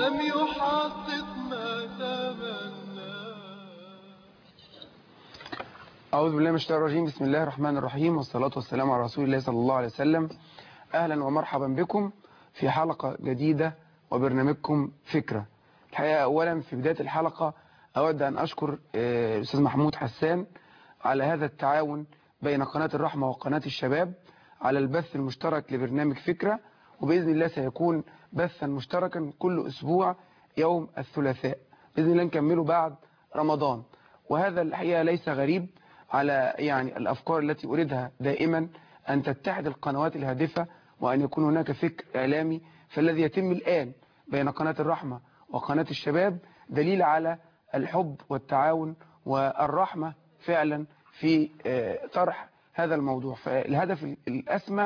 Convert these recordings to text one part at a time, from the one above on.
لم يحقق ما تمنى أعوذ بالله من الشيطان الرجيم بسم الله الرحمن الرحيم والصلاة والسلام على رسول الله صلى الله عليه وسلم أهلا ومرحبا بكم في حلقة جديدة وبرنامجكم فكرة الحقيقة أولا في بداية الحلقة أود أن أشكر آه، الأستاذ محمود حسان على هذا التعاون بين قناة الرحمة وقناة الشباب على البث المشترك لبرنامج فكرة وبإذن الله سيكون بثا مشتركا كل أسبوع يوم الثلاثاء بإذن الله نكمله بعد رمضان وهذا الحقيقة ليس غريب على يعني الأفكار التي أريدها دائما أن تتحد القنوات الهادفة وأن يكون هناك فكر إعلامي فالذي يتم الآن بين قناة الرحمة وقناة الشباب دليل على الحب والتعاون والرحمة فعلا في آه، طرح هذا الموضوع فالهدف الأسمى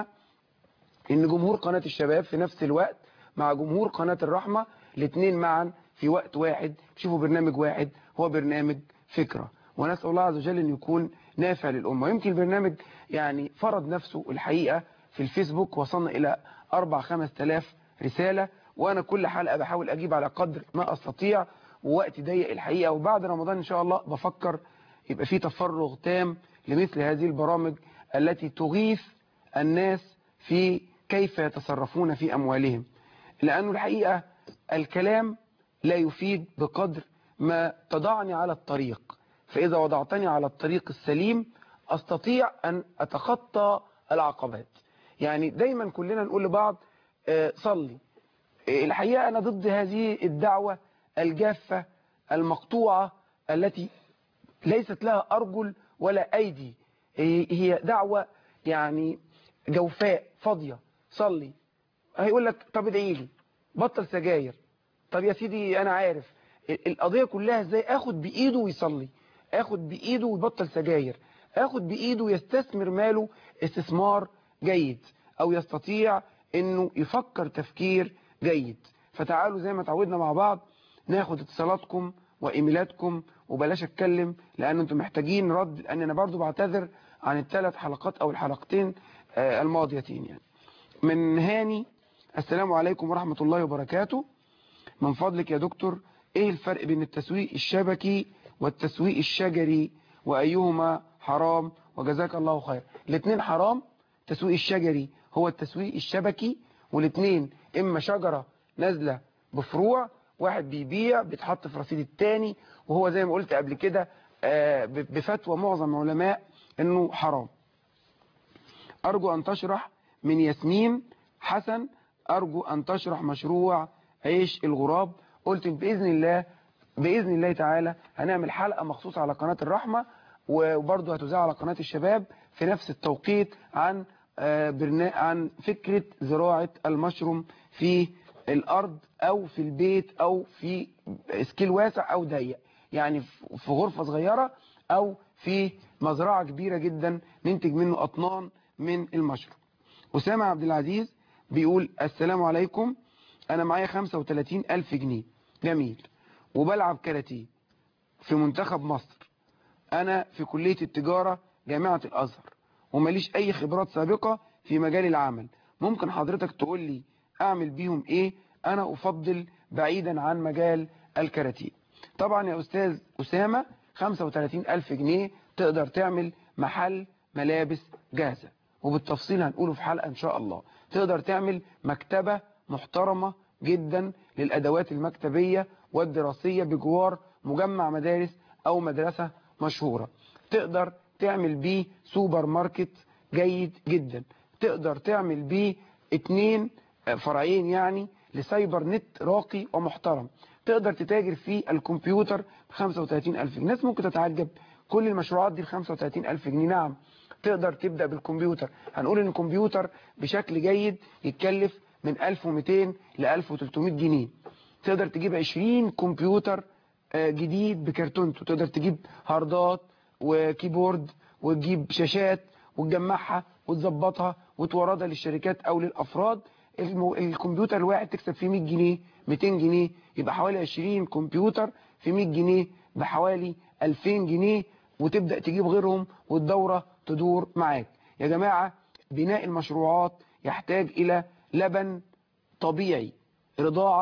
ان جمهور قناة الشباب في نفس الوقت مع جمهور قناة الرحمة الاثنين معا في وقت واحد يشوفوا برنامج واحد هو برنامج فكرة ونسأل الله عز وجل ان يكون نافع للأمة يمكن البرنامج يعني فرض نفسه الحقيقة في الفيسبوك وصلنا إلى أربع خمس تلاف رسالة وأنا كل حلقة بحاول أجيب على قدر ما أستطيع ووقت ضيق الحقيقة وبعد رمضان إن شاء الله بفكر يبقى في تفرغ تام لمثل هذه البرامج التي تغيث الناس في كيف يتصرفون في أموالهم لأنه الحقيقة الكلام لا يفيد بقدر ما تضعني على الطريق فإذا وضعتني على الطريق السليم أستطيع أن أتخطى العقبات يعني دايما كلنا نقول لبعض آه، صلي آه، الحقيقة أنا ضد هذه الدعوة الجافة المقطوعة التي ليست لها أرجل ولا أيدي هي هي دعوة يعني جوفاء فاضية صلي هيقول لك طب ادعي لي بطل سجاير طب يا سيدي أنا عارف ال- القضية كلها ازاي اخد بإيده ويصلي اخد بإيده ويبطل سجاير اخد بإيده ويستثمر ماله استثمار جيد او يستطيع انه يفكر تفكير جيد فتعالوا زي ما تعودنا مع بعض ناخد اتصالاتكم وايميلاتكم وبلاش اتكلم لان انتم محتاجين رد لان انا برضو بعتذر عن الثلاث حلقات او الحلقتين آه، الماضيتين يعني من هاني السلام عليكم ورحمة الله وبركاته من فضلك يا دكتور ايه الفرق بين التسويق الشبكي والتسويق الشجري وايهما حرام وجزاك الله خير الاثنين حرام التسويق الشجري هو التسويق الشبكي والاثنين اما شجرة نازلة بفروع واحد بيبيع بيتحط في رصيد التاني وهو زي ما قلت قبل كده آه، ب- بفتوى معظم العلماء انه حرام أرجو أن تشرح من ياسمين حسن أرجو أن تشرح مشروع عيش الغراب قلت بإذن الله بإذن الله تعالى هنعمل حلقة مخصوصة على قناة الرحمة وبرضه هتذاع على قناة الشباب في نفس التوقيت عن آه، برنا... عن فكرة زراعة المشروم في الأرض أو في البيت أو في سكيل واسع أو ضيق يعني في غرفة صغيرة أو في مزرعة كبيرة جدا ننتج منه أطنان من المشروم أسامة عبد العزيز بيقول السلام عليكم أنا معايا 35 ألف جنيه جميل وبلعب كاراتيه في منتخب مصر أنا في كلية التجارة جامعة الأزهر ومليش أي خبرات سابقة في مجال العمل ممكن حضرتك تقول لي أعمل بيهم إيه أنا أفضل بعيدا عن مجال الكاراتيه طبعا يا أستاذ أسامة 35 ألف جنيه تقدر تعمل محل ملابس جاهزة وبالتفصيل هنقوله في حلقة إن شاء الله تقدر تعمل مكتبة محترمة جدا للأدوات المكتبية والدراسية بجوار مجمع مدارس أو مدرسة مشهورة تقدر تعمل بيه سوبر ماركت جيد جدا تقدر تعمل بيه اتنين آه، فرعين يعني لسايبر نت راقي ومحترم تقدر تتاجر في الكمبيوتر ب 35 ألف جنيه الناس ممكن تتعجب كل المشروعات دي ب 35 ألف جنيه نعم تقدر تبدأ بالكمبيوتر هنقول ان الكمبيوتر بشكل جيد يتكلف من 1200 ل 1300 جنيه تقدر تجيب 20 كمبيوتر آه، جديد بكرتونته تقدر تجيب هاردات وكيبورد وتجيب شاشات وتجمعها وتظبطها وتوردها للشركات او للافراد المو... الكمبيوتر الواحد تكسب فيه 100 جنيه 200 جنيه يبقى حوالي 20 كمبيوتر في 100 جنيه بحوالي 2000 جنيه وتبدأ تجيب غيرهم والدورة تدور معاك يا جماعة بناء المشروعات يحتاج إلى لبن طبيعي رضاعة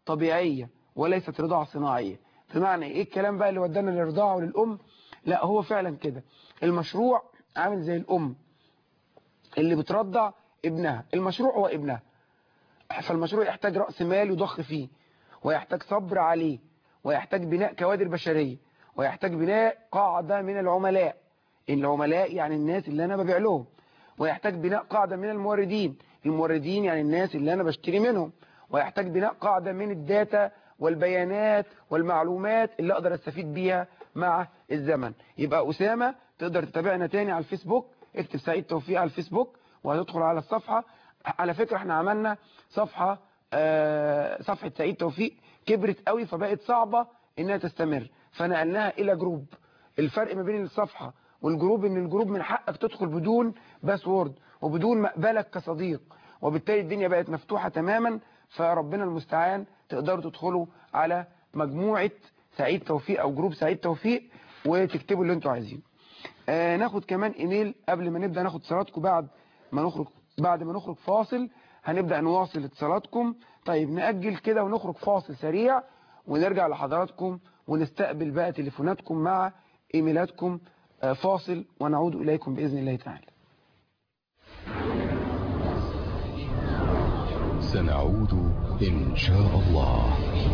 طبيعية وليست رضاعة صناعية بمعنى ايه الكلام بقى اللي ودانا للرضاعة وللأم لا هو فعلا كده المشروع عامل زي الأم اللي بترضع ابنها المشروع هو ابنها فالمشروع يحتاج رأس مال يضخ فيه ويحتاج صبر عليه ويحتاج بناء كوادر بشرية ويحتاج بناء قاعدة من العملاء العملاء يعني الناس اللي أنا ببيع لهم ويحتاج بناء قاعدة من الموردين الموردين يعني الناس اللي أنا بشتري منهم ويحتاج بناء قاعدة من الداتا والبيانات والمعلومات اللي أقدر أستفيد بيها مع الزمن يبقى أسامة تقدر تتابعنا تاني على الفيسبوك اكتب سعيد توفيق على الفيسبوك وهتدخل على الصفحة على فكرة احنا عملنا صفحة آه صفحة سعيد توفيق كبرت قوي فبقت صعبة انها تستمر فنقلناها الى جروب الفرق ما بين الصفحة والجروب ان الجروب من حقك تدخل بدون باسورد وبدون مقبلك كصديق وبالتالي الدنيا بقت مفتوحة تماما فربنا المستعان تقدروا تدخلوا على مجموعة سعيد توفيق او جروب سعيد توفيق وتكتبوا اللي انتوا عايزينه آه ناخد كمان ايميل قبل ما نبدأ ناخد اتصالاتكم بعد ما نخرج بعد ما نخرج فاصل هنبدأ نواصل اتصالاتكم طيب نأجل كده ونخرج فاصل سريع ونرجع لحضراتكم ونستقبل بقى تليفوناتكم مع ايميلاتكم آه فاصل ونعود إليكم بإذن الله تعالى سنعود إن شاء الله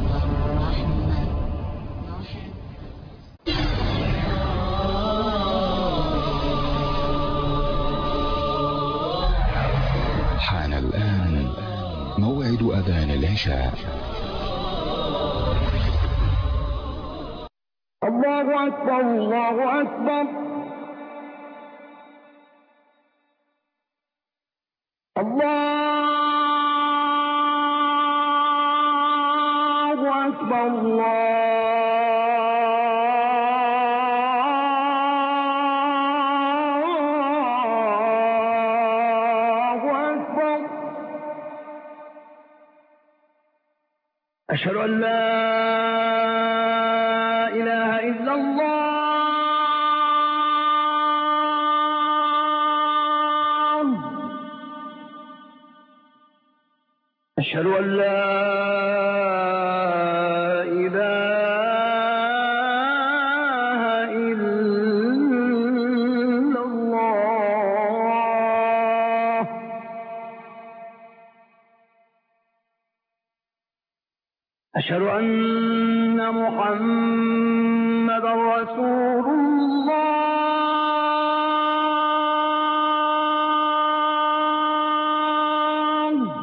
حان الآن موعد أذان العشاء الله أكبر الله أكبر الله أكبر الله أكبر أشهد أن لا إله إلا الله أشهد أن لا إله إلا الله أشهد أن محمد رسول الله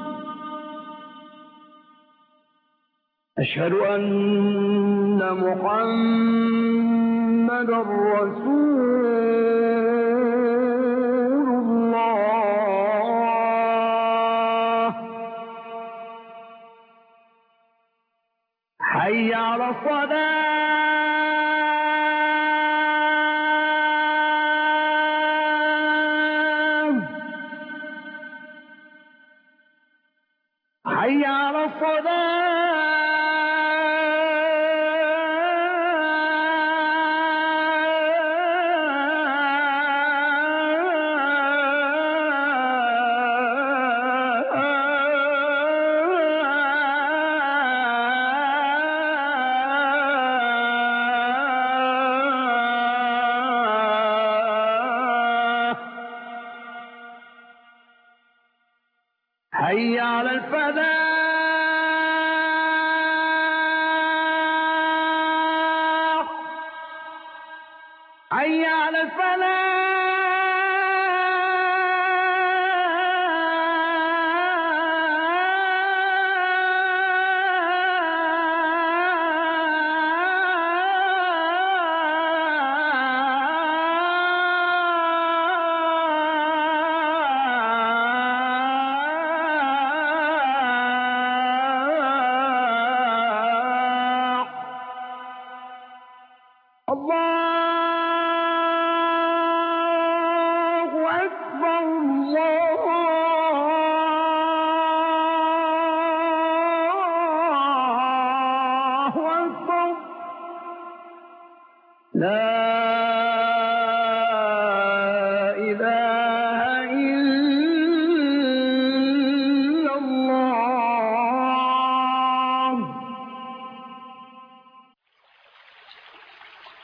أشهد أن محمد رسول الله حي على الصلاة حي على الصلاة حي على الفلاح حي على الفلاح الله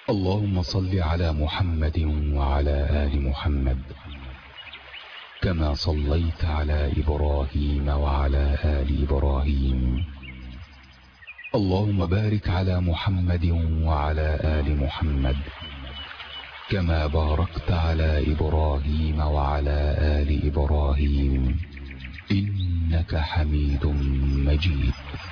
اللهم صل على محمد وعلى آل محمد كما صليت على إبراهيم وعلى آل إبراهيم اللهم بارك على محمد وعلى آل محمد كما باركت على إبراهيم وعلى آل إبراهيم إنك حميد مجيد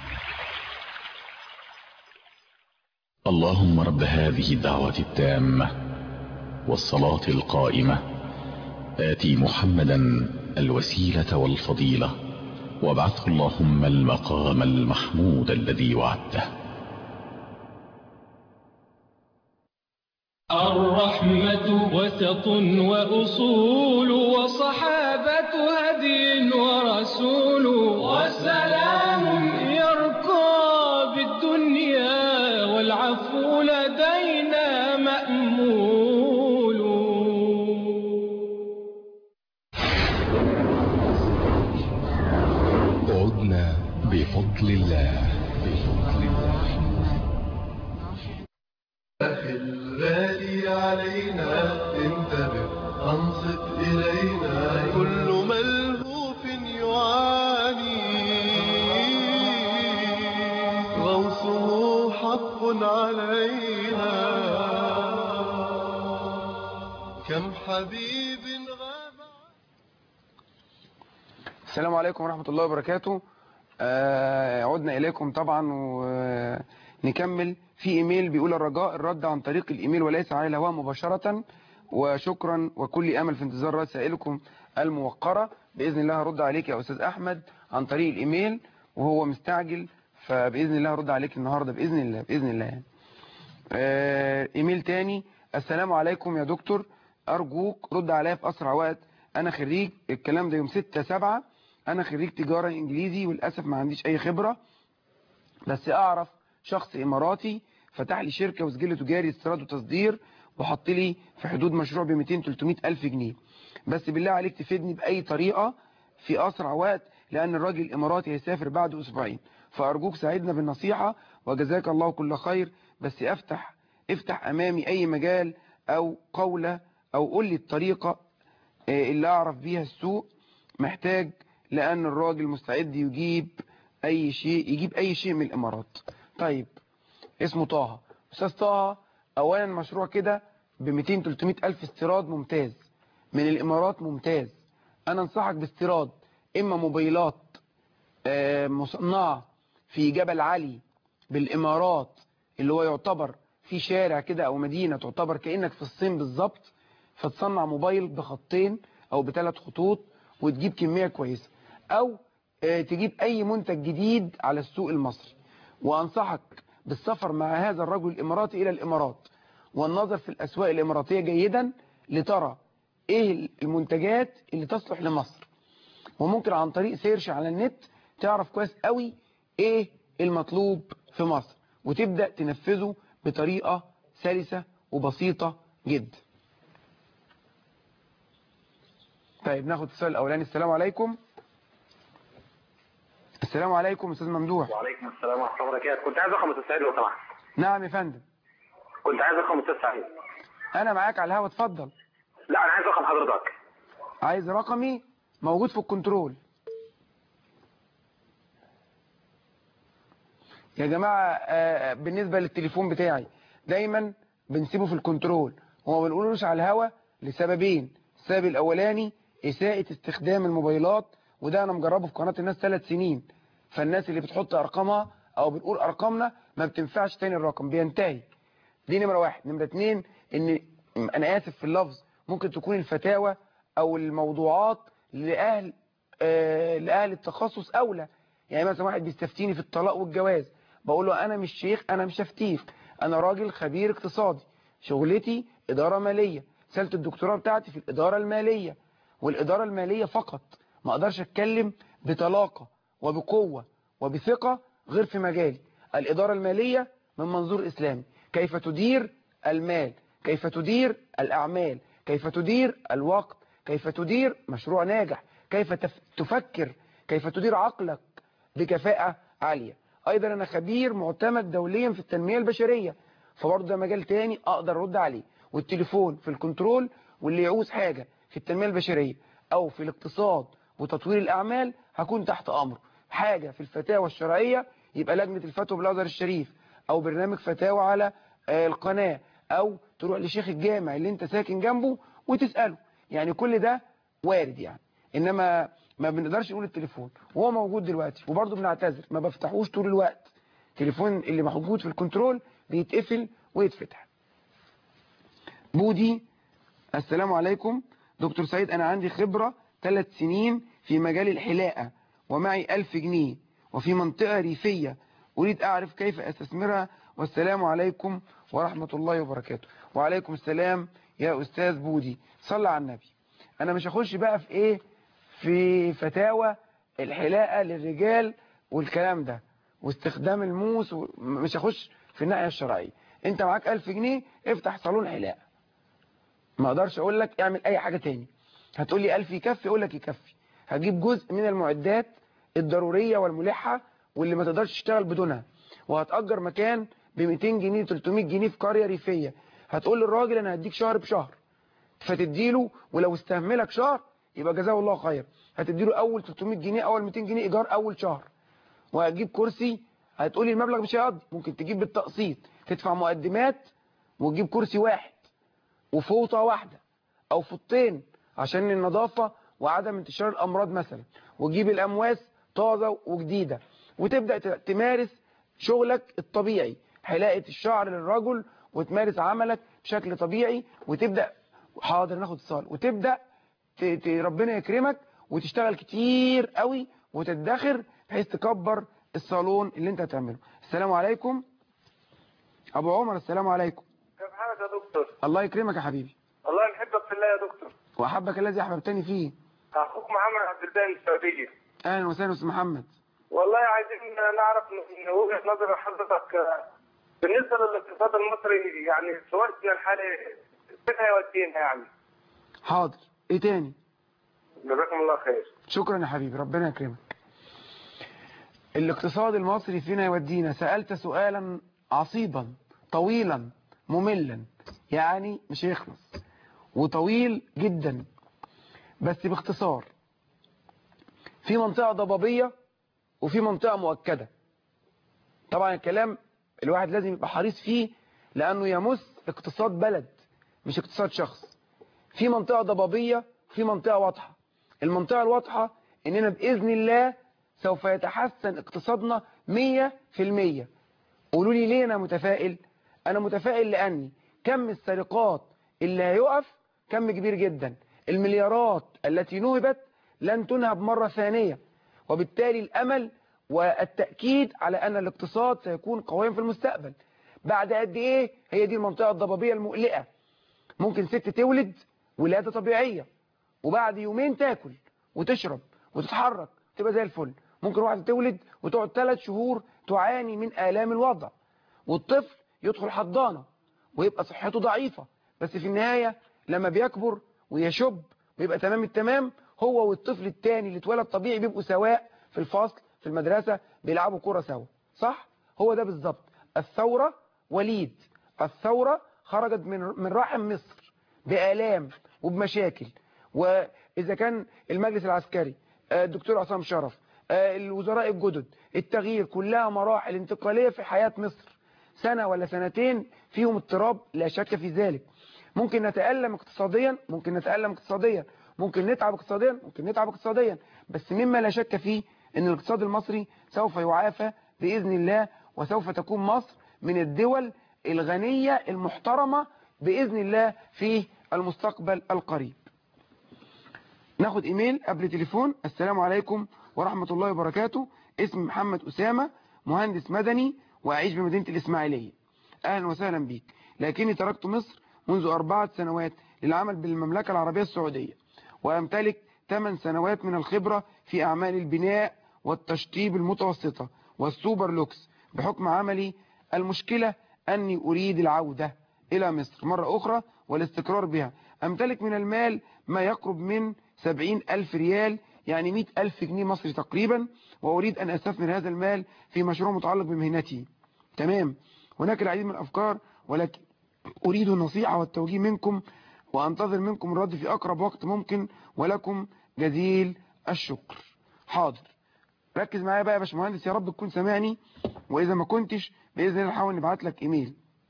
اللهم رب هذه الدعوة التامة والصلاة القائمة آتي محمدا الوسيلة والفضيلة وابعثه اللهم المقام المحمود الذي وعدته الرحمة وسط وأصول وصحابة هدي ورسول وسلام يرقى بالدنيا والعفو لدينا مأمول عدنا بفضل الله بفضل الله أخي الغالي علينا انتبه أنصت إلينا كل ملهوف يعاني غوصه حق علينا كم حبيب غاب السلام عليكم ورحمة الله وبركاته آه عدنا إليكم طبعا ونكمل في إيميل بيقول الرجاء الرد عن طريق الإيميل وليس على الهواء مباشرة وشكرا وكل أمل في انتظار رسائلكم الموقرة بإذن الله هرد عليك يا أستاذ أحمد عن طريق الإيميل وهو مستعجل فبإذن الله هرد عليك النهاردة بإذن الله بإذن الله يعني. آه إيميل تاني السلام عليكم يا دكتور أرجوك رد عليا في أسرع وقت أنا خريج الكلام ده يوم 6 7 أنا خريج تجارة إنجليزي وللأسف ما عنديش أي خبرة بس أعرف شخص إماراتي فتح لي شركة وسجل تجاري استيراد وتصدير وحط لي في حدود مشروع ب 200 300 ألف جنيه بس بالله عليك تفيدني بأي طريقة في أسرع وقت لأن الراجل الإماراتي هيسافر بعد أسبوعين فأرجوك ساعدنا بالنصيحة وجزاك الله كل خير بس افتح افتح أمامي أي مجال أو قولة أو قول لي الطريقة آه، اللي أعرف بيها السوق محتاج لأن الراجل مستعد يجيب أي شيء يجيب أي شيء من الإمارات طيب اسمه طه أستاذ طه أولا مشروع كده ب 200 300 ألف استيراد ممتاز من الإمارات ممتاز أنا أنصحك باستيراد إما موبايلات آه، مصنعة في جبل علي بالإمارات اللي هو يعتبر في شارع كده أو مدينة تعتبر كأنك في الصين بالظبط فتصنع موبايل بخطين أو بثلاث خطوط وتجيب كمية كويسة أو آه، تجيب أي منتج جديد على السوق المصري وأنصحك بالسفر مع هذا الرجل الإماراتي إلى الإمارات والنظر في الأسواق الإماراتية جيدا لترى إيه المنتجات اللي تصلح لمصر وممكن عن طريق سيرش على النت تعرف كويس قوي إيه المطلوب في مصر وتبدأ تنفذه بطريقة سلسة وبسيطة جدا طيب ناخد السؤال الأولاني السلام عليكم السلام عليكم أستاذ ممدوح وعليكم السلام ورحمه الله وبركاته كنت عايز رقم استاذ سعيد لو سمحت نعم يا فندم كنت عايز رقم استاذ سعيد أنا معاك على الهوا اتفضل لا انا عايز رقم حضرتك عايز رقمي موجود في الكنترول يا جماعة آه، بالنسبة للتليفون بتاعي دايما بنسيبه في الكنترول وما بنقولوش على الهوا لسببين السبب الأولاني إساءة استخدام الموبايلات وده أنا مجربه في قناة الناس ثلاث سنين فالناس اللي بتحط أرقامها أو بنقول أرقامنا ما بتنفعش تاني الرقم بينتهي دي نمرة واحد نمرة اتنين ان انا اسف في اللفظ ممكن تكون الفتاوى او الموضوعات لأهل آه لأهل التخصص اولى يعني مثلا واحد بيستفتيني في الطلاق والجواز بقول له انا مش شيخ انا مش هفتيك انا راجل خبير اقتصادي شغلتي ادارة مالية سالت الدكتوراه بتاعتي في الادارة المالية والادارة المالية فقط ما اقدرش اتكلم بطلاقة وبقوة وبثقة غير في مجالي الادارة المالية من منظور اسلامي كيف تدير المال كيف تدير الأعمال كيف تدير الوقت كيف تدير مشروع ناجح كيف تف- تفكر كيف تدير عقلك بكفاءة عالية أيضا أنا خبير معتمد دوليا في التنمية البشرية فبرضه ده مجال تاني اقدر ارد عليه والتليفون في الكنترول واللي يعوز حاجة في التنمية البشرية او في الاقتصاد وتطوير الاعمال هكون تحت امره حاجة في الفتاوى الشرعية يبقى لجنة الفتوى بالازهر الشريف او برنامج فتاوى على آه، القناة او تروح لشيخ الجامع اللي انت ساكن جنبه وتسأله يعني كل ده وارد يعني انما ما بنقدرش نقول التليفون وهو موجود دلوقتي وبرضه بنعتذر ما بفتحوش طول الوقت التليفون اللي موجود في الكنترول بيتقفل ويتفتح بودي السلام عليكم دكتور سعيد أنا عندي خبرة ثلاث سنين في مجال الحلاقة ومعي ألف جنيه وفي منطقة ريفية أريد أعرف كيف أستثمرها والسلام عليكم ورحمة الله وبركاته وعليكم السلام يا أستاذ بودي صلى على النبي أنا مش هخش بقى في إيه في فتاوى الحلاقة للرجال والكلام ده واستخدام الموس و- مش هخش في الناحية الشرعية انت معاك ألف جنيه افتح صالون حلاقة ما اقدرش اقول لك اعمل اي حاجة تاني هتقول لي ألف يكفي اقول لك يكفي هجيب جزء من المعدات الضرورية والملحة واللي ما تقدرش تشتغل بدونها وهتأجر مكان ب 200 جنيه 300 جنيه في قرية ريفية هتقول للراجل انا هديك شهر بشهر فتديله ولو استهملك شهر يبقى جزاه الله خير هتديله اول 300 جنيه اول 200 جنيه ايجار اول شهر وهتجيب كرسي هتقولي المبلغ مش هيقضي ممكن تجيب بالتقسيط تدفع مقدمات وتجيب كرسي واحد وفوطة واحدة او فوطين عشان النظافة وعدم انتشار الامراض مثلا وتجيب الامواس طازة وجديدة وتبدأ ت- تمارس شغلك الطبيعي حلاقة الشعر للرجل وتمارس عملك بشكل طبيعي وتبدأ حاضر ناخد اتصال وتبدأ ت- ت- ربنا يكرمك وتشتغل كتير قوي وتدخر بحيث تكبر الصالون اللي انت هتعمله السلام عليكم ابو عمر السلام عليكم كيف حالك يا دكتور؟ الله يكرمك يا حبيبي الله يحبك في الله يا دكتور واحبك الذي احببتني فيه اخوك محمد عبد الباقي من السعوديه اهلا وسهلا استاذ محمد والله عايزين نعرف من وجهه نظر حضرتك آه، بالنسبه للاقتصاد المصري يعني في وقتنا الحالي فين هيودينا يعني؟ حاضر ايه تاني جزاكم الله خير شكرا يا حبيبي ربنا يكرمك الاقتصاد المصري فين يودينا سألت سؤالا عصيبا طويلا مملا يعني مش هيخلص وطويل جدا بس باختصار في منطقة ضبابية وفي منطقة مؤكدة طبعا الكلام الواحد لازم يبقى حريص فيه لأنه يمس اقتصاد بلد مش اقتصاد شخص في منطقة ضبابية وفي منطقة واضحة المنطقة الواضحة اننا بإذن الله سوف يتحسن اقتصادنا مية في المية قولوا لي ليه انا متفائل انا متفائل لاني كم السرقات اللي هيقف كم كبير جدا المليارات التي نهبت لن تنهب مرة ثانية وبالتالي الامل والتأكيد على ان الاقتصاد سيكون قويا في المستقبل بعد قد ايه هي دي المنطقة الضبابية المقلقة ممكن ست تولد ولادة طبيعية وبعد يومين تاكل وتشرب وتتحرك تبقى زي الفل ممكن واحدة تولد وتقعد ثلاث شهور تعاني من آلام الوضع والطفل يدخل حضانة ويبقى صحته ضعيفة بس في النهاية لما بيكبر ويشب ويبقى تمام التمام هو والطفل التاني اللي اتولد طبيعي بيبقوا سواء في الفصل في المدرسة بيلعبوا كرة سوا صح؟ هو ده بالظبط الثورة وليد الثورة خرجت من من رحم مصر بآلام وبمشاكل وإذا كان المجلس العسكري آه، الدكتور عصام شرف آه، الوزراء الجدد التغيير كلها مراحل انتقالية في حياة مصر سنة ولا سنتين فيهم اضطراب لا شك في ذلك ممكن نتألم اقتصاديا ممكن نتألم اقتصاديا ممكن نتعب اقتصاديا ممكن نتعب اقتصاديا بس مما لا شك فيه ان الاقتصاد المصري سوف يعافى بإذن الله وسوف تكون مصر من الدول الغنية المحترمة بإذن الله في المستقبل القريب ناخد ايميل قبل تليفون السلام عليكم ورحمة الله وبركاته اسمي محمد أسامة مهندس مدني وأعيش بمدينة الإسماعيلية أهلا وسهلا بيك لكني تركت مصر منذ أربعة سنوات للعمل بالمملكة العربية السعودية وأمتلك ثمان سنوات من الخبرة في أعمال البناء والتشطيب المتوسطة والسوبر لوكس بحكم عملي المشكلة أني أريد العودة إلى مصر مرة أخرى والاستقرار بها أمتلك من المال ما يقرب من سبعين ألف ريال يعني مئة ألف جنيه مصري تقريبا وأريد أن أستثمر هذا المال في مشروع متعلق بمهنتي تمام هناك العديد من الأفكار ولكن أريد النصيحة والتوجيه منكم وأنتظر منكم الرد في أقرب وقت ممكن ولكم جزيل الشكر حاضر ركز معايا بقى يا باشمهندس يا رب تكون سامعني وإذا ما كنتش بإذن الله نحاول نبعت لك إيميل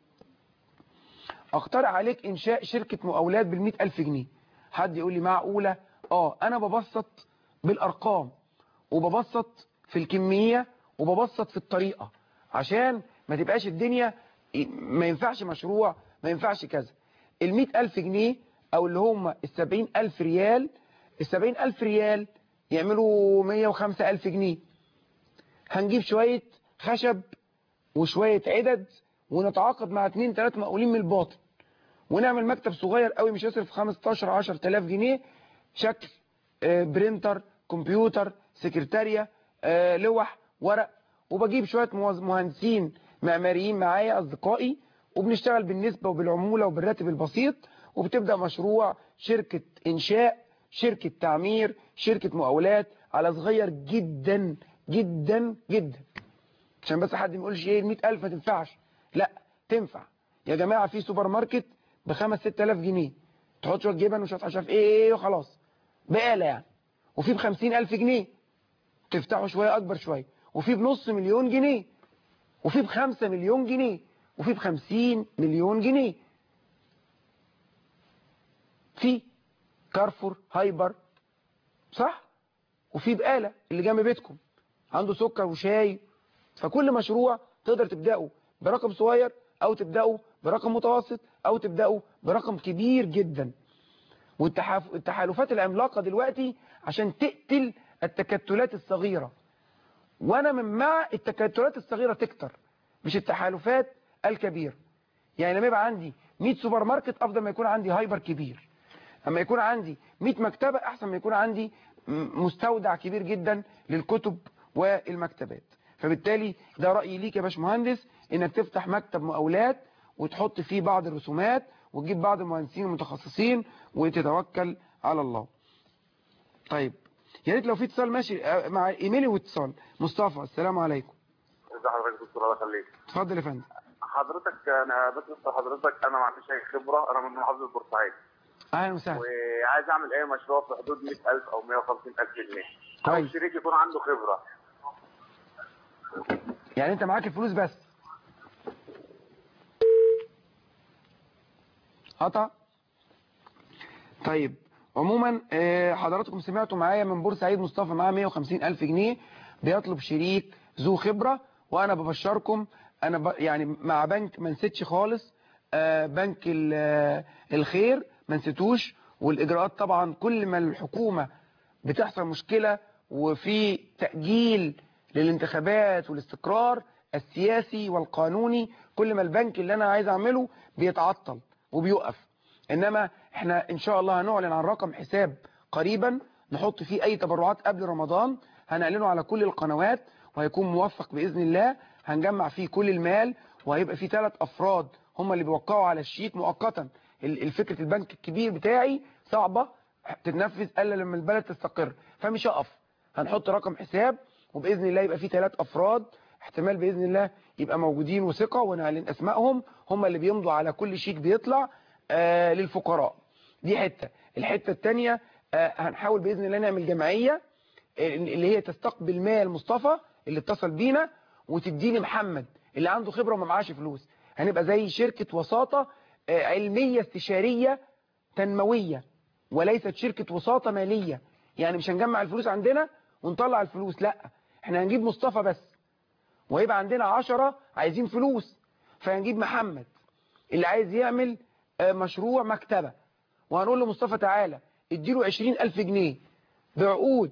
اقترح عليك إنشاء شركة مقاولات بالمئة ألف جنيه حد يقول لي معقولة آه أنا ببسط بالأرقام وببسط في الكمية وببسط في الطريقة عشان ما تبقاش الدنيا ما ينفعش مشروع ما ينفعش كذا المئة ألف جنيه أو اللي هم السبعين ألف ريال السبعين ألف ريال يعملوا مية وخمسة ألف جنيه هنجيب شوية خشب وشوية عدد ونتعاقد مع اتنين تلاتة مقاولين من الباطن ونعمل مكتب صغير قوي مش يصرف 15 10 تلاف جنيه شكل آه، برينتر كمبيوتر سكرتارية آه، لوح ورق وبجيب شوية موظ- مهندسين معماريين معايا أصدقائي وبنشتغل بالنسبة وبالعمولة وبالراتب البسيط وبتبدأ مشروع شركة إنشاء شركة تعمير شركة مقاولات على صغير جدا جدا جدا عشان بس حد ما يقولش ايه ال ألف ما تنفعش لا تنفع يا جماعة في سوبر ماركت بخمس ست آلاف جنيه تحط شوية جبن وشوية مش عارف ايه وخلاص بقالة يعني وفي بخمسين ألف جنيه تفتحوا شوية أكبر شوية وفي بنص مليون جنيه وفي بخمسة مليون جنيه وفي بخمسين مليون جنيه في كارفور هايبر صح وفي بقالة اللي جنب بيتكم عنده سكر وشاي فكل مشروع تقدر تبدأه برقم صغير أو تبدأه برقم متوسط أو تبدأه برقم كبير جدا والتحالفات العملاقة دلوقتي عشان تقتل التكتلات الصغيرة وانا من مع التكتلات الصغيرة تكتر مش التحالفات الكبيرة يعني لما يبقى عندي 100 سوبر ماركت افضل ما يكون عندي هايبر كبير اما يكون عندي 100 مكتبة احسن ما يكون عندي م- مستودع كبير جدا للكتب والمكتبات فبالتالي ده رأيي ليك يا باشمهندس انك تفتح مكتب مقاولات وتحط فيه بعض الرسومات وتجيب بعض المهندسين المتخصصين وتتوكل على الله طيب يا ريت لو في اتصال ماشي آه، مع ايميلي واتصال مصطفى السلام عليكم ازي حضرتك يا دكتور الله يخليك اتفضل يا فندم حضرتك انا بس بسأل حضرتك انا ما عنديش اي خبره انا من محافظه بورسعيد اهلا وسهلا وعايز اعمل اي مشروع في حدود 100000 او 150000 جنيه او كويس. شريك يكون عنده خبره يعني انت معاك الفلوس بس قطع طيب عموما آه، حضراتكم سمعتوا معايا من بورسعيد مصطفى معاه 150 ألف جنيه بيطلب شريك ذو خبرة وأنا ببشركم أنا ب... يعني مع بنك ما نسيتش خالص آه، بنك ال- آه، الخير ما نسيتوش والإجراءات طبعا كل ما الحكومة بتحصل مشكلة وفي تأجيل للانتخابات والاستقرار السياسي والقانوني كل ما البنك اللي أنا عايز أعمله بيتعطل وبيوقف إنما إحنا إن شاء الله هنعلن عن رقم حساب قريبا نحط فيه أي تبرعات قبل رمضان هنعلنه على كل القنوات وهيكون موفق بإذن الله هنجمع فيه كل المال وهيبقى فيه ثلاث أفراد هم اللي بيوقعوا على الشيك مؤقتا ال- الفكرة البنك الكبير بتاعي صعبة تتنفذ الا لما البلد تستقر فمش هقف هنحط رقم حساب وباذن الله يبقى فيه ثلاث افراد احتمال باذن الله يبقى موجودين وثقه ونعلن اسمائهم هم اللي بيمضوا على كل شيك بيطلع آه للفقراء دي حته الحته الثانيه آه هنحاول باذن الله نعمل جمعيه آه، اللي هي تستقبل مال مصطفى اللي اتصل بينا وتديني محمد اللي عنده خبره وما معاش فلوس هنبقى زي شركه وساطه آه، علميه استشاريه تنمويه وليست شركة وساطة مالية يعني مش هنجمع الفلوس عندنا ونطلع الفلوس لا احنا هنجيب مصطفى بس ويبقى عندنا عشرة عايزين فلوس فهنجيب محمد اللي عايز يعمل آه، مشروع مكتبة وهنقول له مصطفى تعالى اديله عشرين ألف جنيه بعقود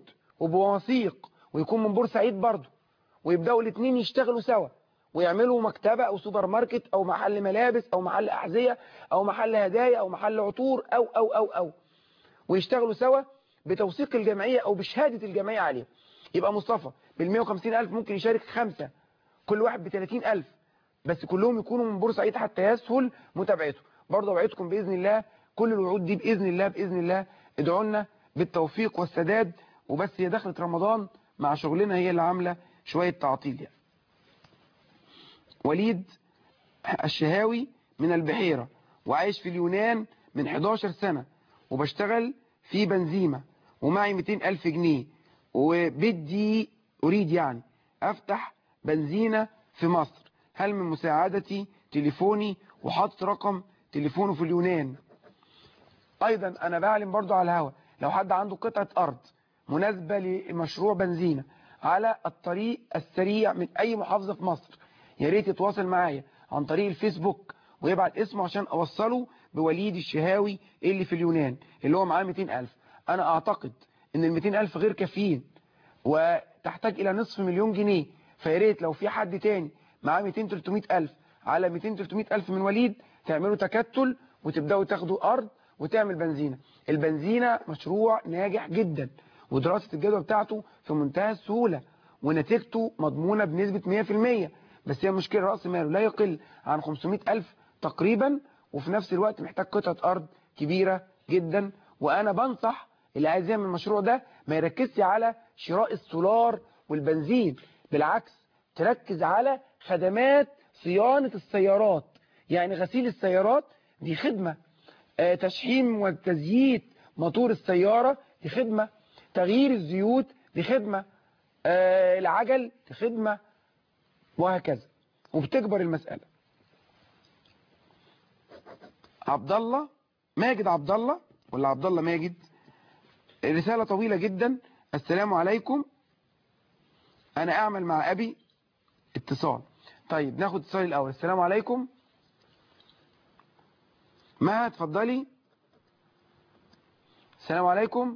وبوثيق ويكون من بورسعيد برضه ويبدأوا الاثنين يشتغلوا سوا ويعملوا مكتبة أو سوبر ماركت أو محل ملابس أو محل أحذية أو محل هدايا أو محل عطور أو أو أو أو ويشتغلوا سوا بتوثيق الجمعية أو بشهادة الجمعية عليه يبقى مصطفى بال 150 ألف ممكن يشارك خمسة كل واحد ب 30 ألف بس كلهم يكونوا من بورسعيد حتى يسهل متابعته برضه اوعدكم بإذن الله كل الوعود دي بإذن الله بإذن الله ادعوا لنا بالتوفيق والسداد وبس هي دخلت رمضان مع شغلنا هي اللي عاملة شوية تعطيل يعني وليد الشهاوي من البحيرة وعايش في اليونان من 11 سنة وبشتغل في بنزيمة ومعي 200 ألف جنيه وبدي أريد يعني أفتح بنزينة في مصر هل من مساعدتي تليفوني وحط رقم تليفونه في اليونان أيضا أنا بعلم برضو على الهوا لو حد عنده قطعة أرض مناسبة لمشروع بنزينة على الطريق السريع من أي محافظة في مصر يا ريت يتواصل معايا عن طريق الفيسبوك ويبعت اسمه عشان أوصله بوليد الشهاوي اللي في اليونان اللي هو معاه 200 ألف أنا أعتقد إن ال 200 ألف غير كافيين وتحتاج إلى نصف مليون جنيه فيا ريت لو في حد تاني معاه 200 300 ألف على 200 300 ألف من وليد تعملوا تكتل وتبدأوا تاخدوا أرض وتعمل بنزينة البنزينة مشروع ناجح جدا ودراسة الجدوى بتاعته في منتهى السهولة ونتيجته مضمونة بنسبة 100% بس هي مشكلة رأس ماله لا يقل عن 500 ألف تقريبا وفي نفس الوقت محتاج قطعة أرض كبيرة جدا وأنا بنصح اللي عايز يعمل المشروع ده ما يركزش على شراء السولار والبنزين بالعكس تركز على خدمات صيانة السيارات يعني غسيل السيارات دي خدمة آه، تشحيم وتزييت موتور السيارة دي خدمة تغيير الزيوت دي خدمة آه، العجل دي خدمة وهكذا وبتكبر المسألة عبد الله ماجد عبد الله ولا عبد الله ماجد رسالة طويلة جدا السلام عليكم أنا أعمل مع أبي اتصال طيب ناخد اتصال الأول السلام عليكم ما اتفضلي السلام عليكم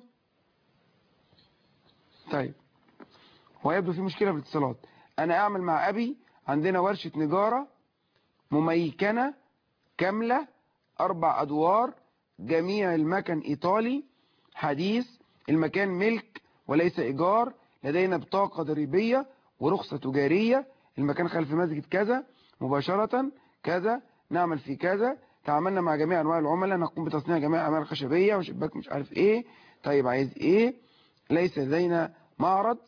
طيب هو يبدو في مشكلة في الاتصالات أنا أعمل مع أبي عندنا ورشة نجارة مميكنة كاملة أربع أدوار جميع المكن إيطالي حديث المكان ملك وليس إيجار لدينا بطاقة ضريبية ورخصة تجارية المكان خلف مسجد كذا مباشرة كذا نعمل في كذا تعاملنا مع جميع أنواع العملاء نقوم بتصنيع جميع أعمال الخشبية وشباك مش عارف إيه طيب عايز إيه ليس لدينا معرض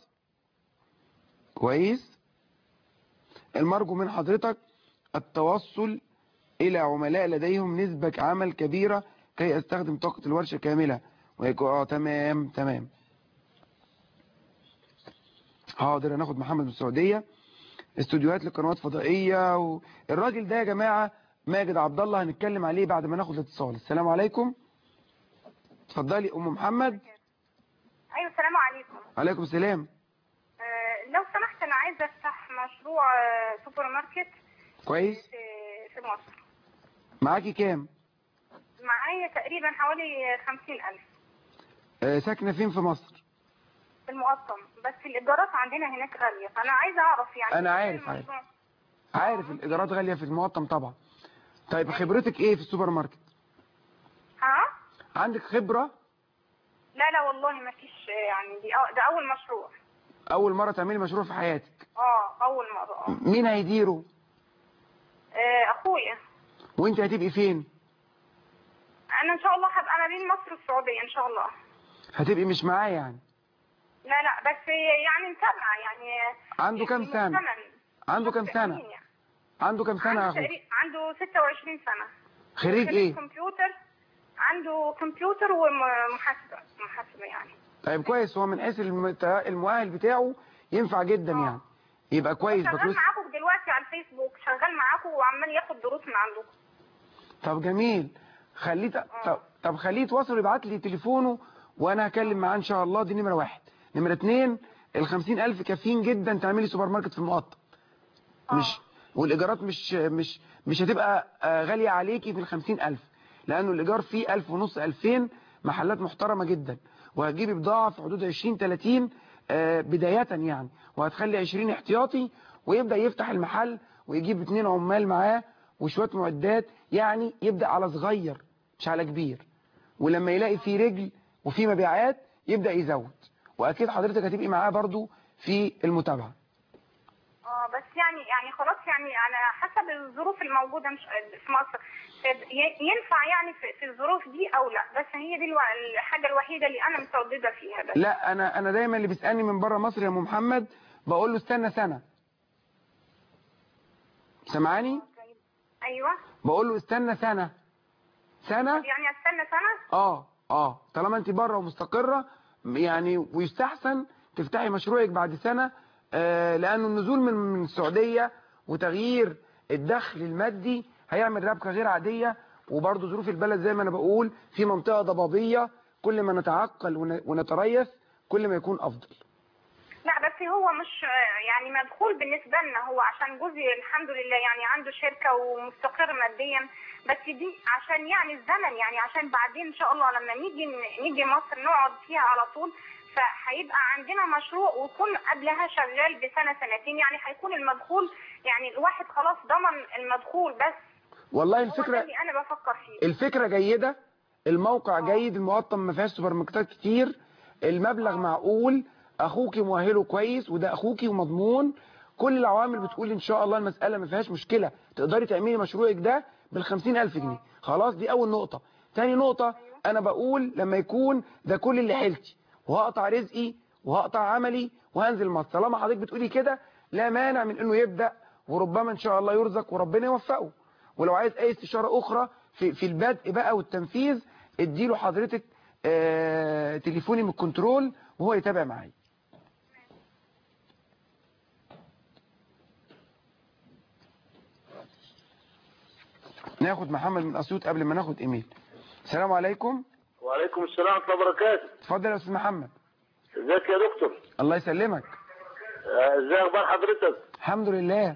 كويس المرجو من حضرتك التوصل إلى عملاء لديهم نسبة عمل كبيرة كي أستخدم طاقة الورشة كاملة ويكون آه تمام تمام حاضر هناخد محمد من السعودية استوديوهات لقنوات فضائية و... الراجل ده يا جماعة ماجد عبد الله هنتكلم عليه بعد ما ناخد الاتصال السلام عليكم اتفضلي ام محمد ايوه السلام عليكم عليكم السلام آه، لو سمحت انا عايزه افتح مشروع آه، سوبر ماركت كويس في في مصر معاكي كام معايا تقريبا حوالي خمسين ألف آه ساكنة فين في مصر في المقطم بس الإيجارات عندنا هناك غالية فأنا عايزة أعرف يعني أنا عارف، عارف. المشروع. عارف الإيجارات غالية في المقطم طبعا طيب خبرتك ايه في السوبر ماركت ها؟ عندك خبرة لا لا والله ما فيش يعني دي أو- ده أول مشروع اول مرة تعملي مشروع في حياتك اه أول مرة اه مين هيديره آه، أخويا وانت هتبقي فين أنا إن شاء الله هبقى ما بين مصر والسعودية إن شاء الله هتبقي مش معاه يعني لا لا بس يعني متابعة يعني عنده كام سنة مؤتمن. عنده كام سنة يعني. عنده كام سنة يا عنده اخوي تقريبا- عنده 26 سنة خريج ايه كمبيوتر عنده كمبيوتر ومحاسبة محاسبة يعني طيب كويس هو من حيث المت- المؤهل بتاعه ينفع جدا آه. يعني يبقى كويس شغال بكالوريوس معاكم دلوقتي على الفيسبوك شغال معاكم وعمال ياخد دروس من عندكم طب جميل خليه ت- طب, طب خليه يتواصل ويبعت لي تليفونه وانا هكلم معاه ان شاء الله دي نمرة واحد نمرة اتنين الخمسين الف كافيين جدا تعملي سوبر ماركت في المقطم مش والايجارات مش مش مش هتبقى آه، غالية عليكي في الخمسين الف لانه الايجار فيه الف ونص الفين محلات محترمة جدا وهتجيبي بضاعة في حدود عشرين تلاتين آه، بداية يعني وهتخلي عشرين احتياطي ويبدأ يفتح المحل ويجيب اتنين عمال معاه وشوية معدات يعني يبدأ على صغير مش على كبير ولما يلاقي فيه رجل وفيه مبيعات يبدأ يزود واكيد حضرتك هتبقي معاه برضو في المتابعة اه بس يعني يعني خلاص يعني على حسب الظروف الموجودة مش في مصر ي- ينفع يعني في, في الظروف دي او لا بس هي دي الوا- الحاجة الوحيدة اللي انا مترددة فيها بس لا انا انا دايما اللي بيسالني من بره مصر يا ام محمد بقول له استنى سنه سامعاني ايوه بقول له استنى سنة سنة يعني استنى سنه اه اه طالما انت بره ومستقرة يعني ويستحسن تفتحي مشروعك بعد سنة آه لانه النزول من من السعودية وتغيير الدخل المادي هيعمل ربكة غير عادية وبرضه ظروف البلد زي ما انا بقول في منطقة ضبابية كل ما نتعقل ون- ونتريث كل ما يكون افضل لا بس هو مش يعني مدخول بالنسبة لنا هو عشان جوزي الحمد لله يعني عنده شركة ومستقر ماديا بس دي عشان يعني الزمن يعني عشان بعدين ان شاء الله لما نيجي نيجي مصر نقعد فيها على طول فهيبقى عندنا مشروع ويكون قبلها شغال بسنة سنتين يعني هيكون المدخول يعني الواحد خلاص ضمن المدخول بس والله هو ده الفكرة اللي انا بفكر فيه الفكرة جيدة الموقع جيد المقطم ما فيهاش سوبر ماركتات كتير المبلغ معقول اخوكي مؤهله كويس وده اخوكي ومضمون كل العوامل بتقول ان شاء الله المسألة ما فيهاش مشكلة تقدري تعملي مشروعك ده بالخمسين الف جنيه خلاص دي اول نقطة تاني نقطة انا بقول لما يكون ده كل اللي حيلتي وهقطع رزقي وهقطع عملي وهنزل مصر طالما حضرتك بتقولي كده لا مانع من انه يبدأ وربما ان شاء الله يرزق وربنا يوفقه ولو عايز اي استشارة اخرى في, في البدء بقى والتنفيذ اديله حضرتك آه تليفوني من الكنترول وهو يتابع معايا ناخد محمد من اسيوط قبل ما ناخد ايميل السلام عليكم وعليكم السلام ورحمة الله وبركاته اتفضل يا استاذ محمد ازيك يا دكتور الله يسلمك آه، ازاي اخبار حضرتك الحمد لله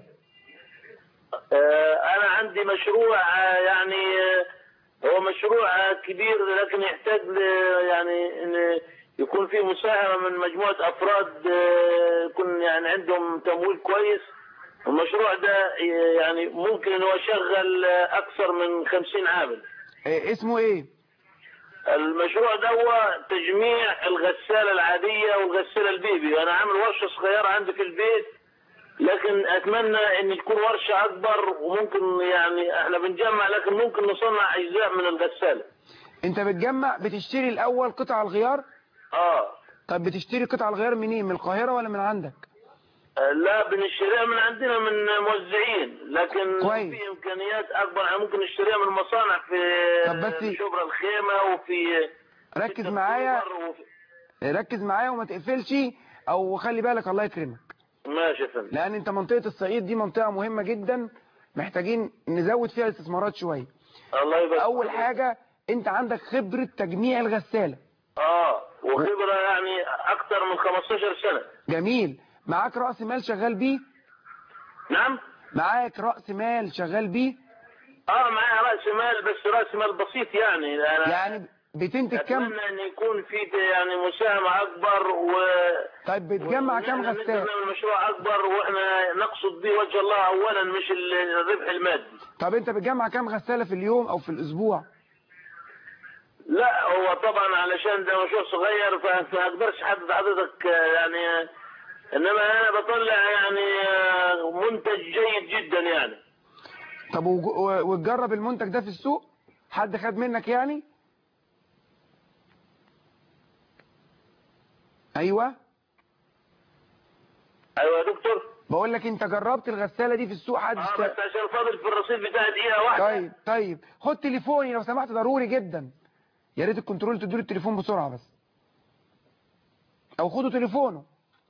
آه، انا عندي مشروع آه، يعني آه، هو مشروع آه، كبير لكن يحتاج ل- يعني ان يكون فيه مساهمة من مجموعة افراد آه، يكون يعني عندهم تمويل كويس المشروع ده آه، يعني ممكن ان هو يشغل آه، اكثر من 50 عامل آه اسمه ايه المشروع ده هو تجميع الغسالة العادية والغسالة البيبي أنا عامل ورشة صغيرة عندي في البيت لكن أتمنى إن تكون ورشة أكبر وممكن يعني إحنا بنجمع لكن ممكن نصنع أجزاء من الغسالة انت بتجمع بتشتري الاول قطع الغيار آه طب بتشتري قطع الغيار منين من القاهرة ولا من عندك آه، لا بنشتريها من عندنا من موزعين لكن كويس. في إمكانيات أكبر يعني ممكن نشتريها من مصانع في طب بس- شبرا الخيمة وفي ركز معايا وفي- ركز معايا وما تقفلش او خلي بالك الله يكرمك ماشي يا فندم لان انت منطقة الصعيد دي منطقة مهمة جدا محتاجين نزود فيها الاستثمارات شوية الله يبارك اول فيك. حاجة انت عندك خبرة تجميع الغسالة اه وخبرة يعني اكتر من 15 سنة جميل معاك رأس مال شغال بيه نعم معاك رأس مال شغال بيه اه معايا رأس مال بس رأس مال بسيط يعني انا يعني بتنتج كام اتمنى ان يكون في يعني مساهمة اكبر و طيب بتجمع كام وإن إحنا غسالة نقدر نعمل مشروع اكبر واحنا نقصد به وجه الله اولا مش ال- الربح المادي طب انت بتجمع كام غسالة في اليوم او في الاسبوع لا هو طبعا علشان ده مشروع صغير ف- فما اقدرش احدد حضرتك آه، يعني آه، انما انا بطلع يعني آه، منتج جيد جدا يعني طب وج- و- وتجرب المنتج ده في السوق حد خد منك يعني ايوه ايوه يا دكتور بقول لك انت جربت الغسالة دي في السوق حد اه اشت- بس عشان فاضل في الرصيد بتاعي دقيقة واحدة طيب طيب خد تليفوني لو سمحت ضروري جدا يا ريت الكنترول تديله التليفون بسرعة بس او خدوا تليفونه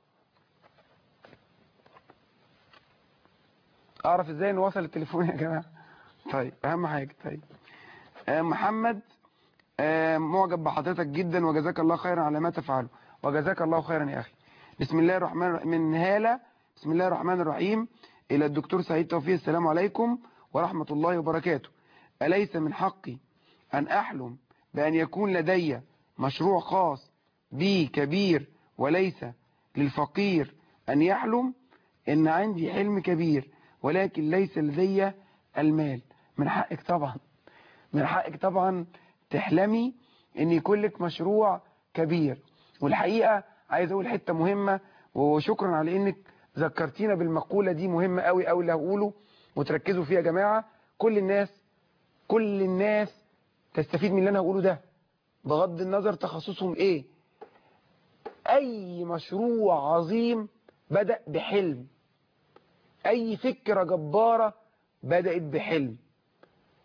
اعرف ازاي نوصل التليفون يا جماعة طيب اهم حاجة طيب آه محمد آه معجب بحضرتك جدا وجزاك الله خيرا على ما تفعله وجزاك الله خيرا يا اخي بسم الله الرحمن الرحيم من هالة بسم الله الرحمن الرحيم الى الدكتور سعيد توفيق السلام عليكم ورحمة الله وبركاته أليس من حقي أن أحلم بأن يكون لدي مشروع خاص بي كبير وليس للفقير أن يحلم إن عندي حلم كبير ولكن ليس لدي المال من حقك طبعا من حقك طبعا تحلمي ان يكون لك مشروع كبير والحقيقة عايز اقول حتة مهمة وشكرا على انك ذكرتينا بالمقولة دي مهمة قوي قوي اللي هقوله وتركزوا فيها يا جماعة كل الناس كل الناس تستفيد من اللي انا هقوله ده بغض النظر تخصصهم ايه اي مشروع عظيم بدأ بحلم اي فكرة جبارة بدأت بحلم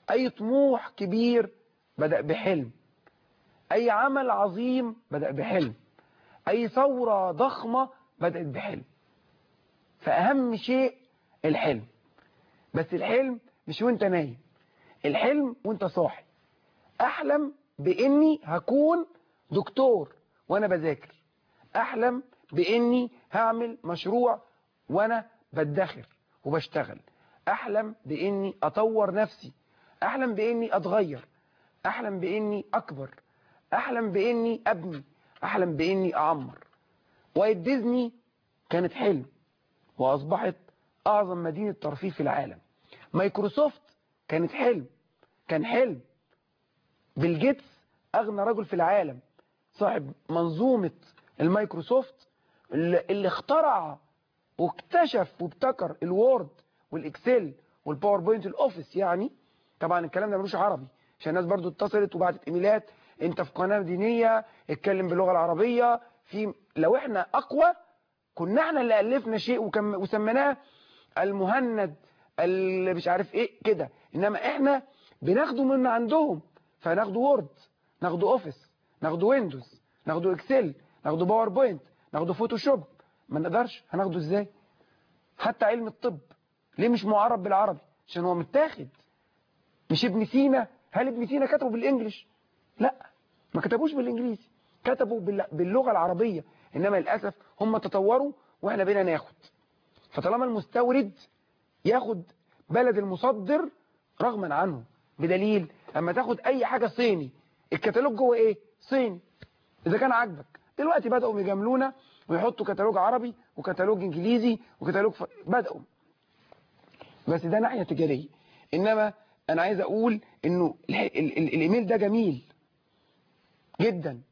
أي طموح كبير بدأ بحلم أي عمل عظيم بدأ بحلم أي ثورة ضخمة بدأت بحلم فأهم شيء الحلم بس الحلم مش وانت نايم الحلم وانت صاحي أحلم بإني هكون دكتور وأنا بذاكر أحلم بإني هعمل مشروع وأنا بدخر وبشتغل أحلم بإني أطور نفسي أحلم بإني أتغير أحلم بإني أكبر أحلم بإني أبني أحلم بإني أعمر وايت ديزني كانت حلم وأصبحت أعظم مدينة ترفيه في العالم مايكروسوفت كانت حلم كان حلم بيل جيتس أغنى رجل في العالم صاحب منظومة المايكروسوفت اللي, اللي اخترع واكتشف وابتكر الوورد والاكسل والباوربوينت الاوفيس يعني طبعا الكلام ده ملوش عربي عشان الناس برضو اتصلت وبعتت ايميلات انت في قناه دينيه اتكلم باللغه العربيه في لو احنا اقوى كنا احنا اللي الفنا شيء وكم وسميناه المهند اللي مش عارف ايه كده انما احنا بناخده من عندهم فناخده وورد ناخده اوفيس ناخده ويندوز ناخده اكسل ناخده باوربوينت ناخده فوتوشوب ما نقدرش هناخده ازاي حتى علم الطب ليه مش معرب بالعربي عشان هو متاخد مش ابن سينا هل ابن سينا كتبه بالانجلش لا ما كتبوش بالانجليزي كتبوا بال- باللغة العربية انما للأسف هم تطوروا واحنا بينا ناخد فطالما المستورد ياخد بلد المصدر رغما عنه بدليل اما تاخد اي حاجة صيني الكتالوج جوه ايه صيني اذا كان عاجبك دلوقتي بدأوا يجاملونا ويحطوا كتالوج عربي وكتالوج انجليزي وكتالوج ف... بدأوا بس ده ناحية تجارية انما انا عايز اقول انه ال... ال... ال... الايميل ده جميل جدا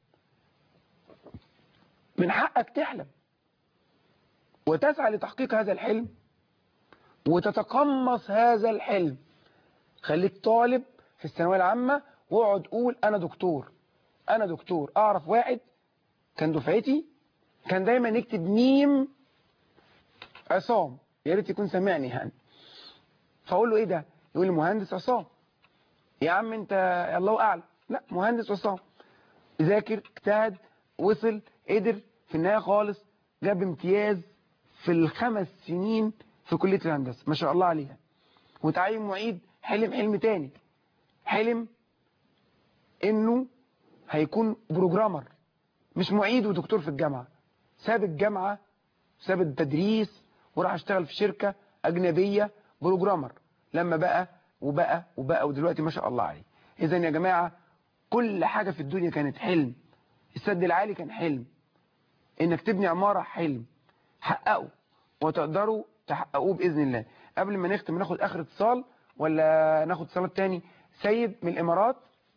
من حقك تحلم وتسعى لتحقيق هذا الحلم وتتقمص هذا الحلم خليك طالب في الثانويه العامه واقعد قول انا دكتور انا دكتور اعرف واحد كان دفعتي كان دايما يكتب ميم عصام يا ريت يكون سامعني يعني فاقول له ايه ده يقول لي مهندس عصام يا عم انت الله اعلم لا مهندس عصام ذاكر اجتهد وصل قدر في النهايه خالص جاب امتياز في الخمس سنين في كليه الهندسه ما شاء الله عليها وتعين معيد حلم حلم تاني حلم انه هيكون بروجرامر مش معيد ودكتور في الجامعه ساب الجامعه ساب التدريس وراح اشتغل في شركه اجنبيه بروجرامر لما بقى وبقى وبقى ودلوقتي ما شاء الله عليه اذا يا جماعه كل حاجه في الدنيا كانت حلم السد العالي كان حلم انك تبني عماره حلم حققوا وتقدروا تحققوه باذن الله قبل ما نختم ناخد اخر اتصال ولا ناخد اتصالات تاني سيد من الامارات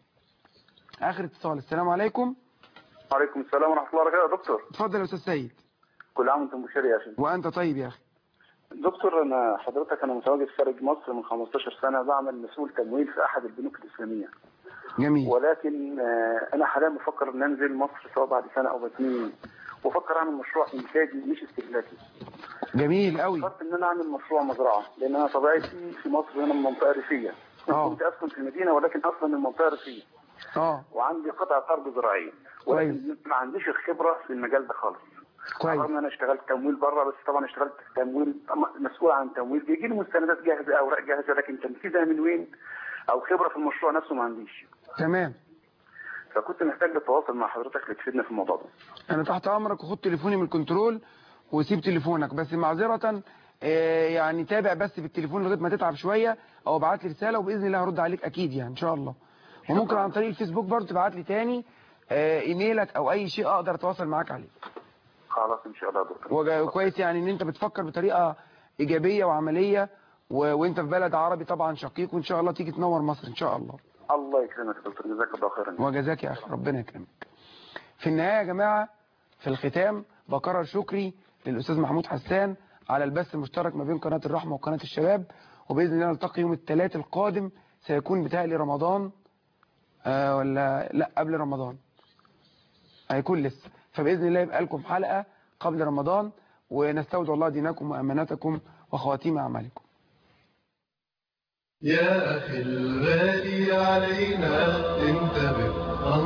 اخر اتصال السلام عليكم وعليكم السلام ورحمه الله وبركاته يا دكتور اتفضل يا استاذ سيد كل عام وانتم بخير يا اخي وانت طيب يا اخي دكتور انا حضرتك انا متواجد خارج مصر من 15 سنه بعمل مسؤول تمويل في احد البنوك الاسلاميه جميل ولكن آه، انا حاليا بفكر ان انزل مصر سواء بعد سنه او اثنين وفكر اعمل مشروع انتاجي مش استهلاكي جميل قوي فكرت ان انا اعمل مشروع مزرعه لان انا طبيعتي في مصر هنا من منطقه ريفيه اه. كنت اسكن في المدينه ولكن اصلا من منطقه ريفيه اه وعندي قطعه ارض زراعيه ولكن ما عنديش الخبره في المجال ده خالص كويس رغم ان انا اشتغلت تمويل بره بس طبعا اشتغلت تمويل مسؤول عن تمويل بيجي لي مستندات جاهزه اوراق جاهزه لكن تنفيذها من وين او خبره في المشروع نفسه ما عنديش تمام فكنت محتاج اتواصل مع حضرتك لتفيدنا في الموضوع ده انا تحت امرك وخد تليفوني من الكنترول وسيب تليفونك بس معذرة آه، يعني تابع بس بالتليفون لغايه ما تتعب شويه او ابعت لي رساله وباذن الله هرد عليك اكيد يعني ان شاء الله وممكن عن طريق الفيسبوك برضه تبعت لي تاني آه، ايميلك او اي شيء اقدر اتواصل معاك عليه خلاص ان شاء الله يا دكتور وجا- وكويس يعني ان انت بتفكر بطريقه ايجابيه وعمليه و... وانت في بلد عربي طبعا شقيق وان شاء الله تيجي تنور مصر ان شاء الله الله يكرمك يا دكتور جزاك الله خيرا وجزاك يا اخي ربنا يكرمك في النهايه يا جماعه في الختام بكرر شكري للاستاذ محمود حسان على البث المشترك ما بين قناه الرحمه وقناه الشباب وباذن الله نلتقي يوم الثلاث القادم سيكون بتهيألي رمضان آه ولا لا قبل رمضان هيكون لسه فباذن الله يبقى لكم حلقه قبل رمضان ونستودع الله دينكم واماناتكم وخواتيم اعمالكم يا أخي الغالي علينا انتبه